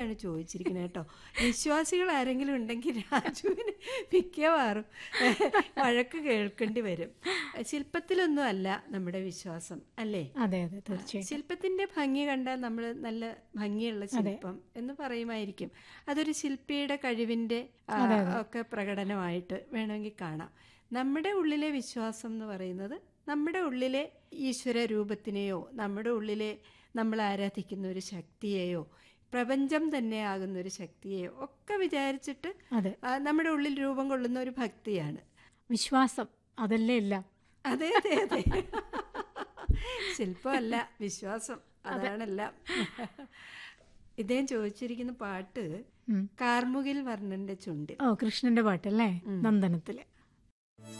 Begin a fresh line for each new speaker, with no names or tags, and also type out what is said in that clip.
തന്നെയാണ് ചോദിച്ചിരിക്കുന്നത് കേട്ടോ വിശ്വാസികൾ ആരെങ്കിലും ഉണ്ടെങ്കിൽ രാജുവിന് മിക്കവാറും വഴക്ക് കേൾക്കേണ്ടി വരും ശില്പത്തിലൊന്നും അല്ല നമ്മുടെ വിശ്വാസം അല്ലേ
അതെ അതെ തീർച്ചയായും
ശില്പത്തിന്റെ ഭംഗി കണ്ടാൽ നമ്മൾ നല്ല ഭംഗിയുള്ള ശില്പം എന്ന് പറയുമായിരിക്കും അതൊരു ശില്പിയുടെ കഴിവിന്റെ ആ, ഒക്കെ പ്രകടനമായിട്ട് വേണമെങ്കിൽ കാണാം നമ്മുടെ ഉള്ളിലെ വിശ്വാസം എന്ന് പറയുന്നത് നമ്മുടെ ഉള്ളിലെ ഈശ്വര രൂപത്തിനെയോ നമ്മുടെ ഉള്ളിലെ നമ്മൾ ആരാധിക്കുന്ന ഒരു ശക്തിയെയോ പ്രപഞ്ചം തന്നെ ആകുന്ന ഒരു ശക്തിയെയോ ഒക്കെ വിചാരിച്ചിട്ട്
അതെ
ആ, നമ്മുടെ ഉള്ളിൽ രൂപം കൊള്ളുന്ന ഒരു ഭക്തിയാണ്
വിശ്വാസം അതല്ലേ എല്ലാം
അതെ അതെ അതെ ശില്പമല്ല വിശ്വാസം അതാണെല്ലാം ഇദ്ദേഹം ചോദിച്ചിരിക്കുന്ന പാട്ട്
ഉം.
കാർമുകിൽ വർണ്ണന്റെ ചുണ്ടിൽ
ഓ കൃഷ്ണന്റെ പാട്ടല്ലേ നന്ദനത്തിലെ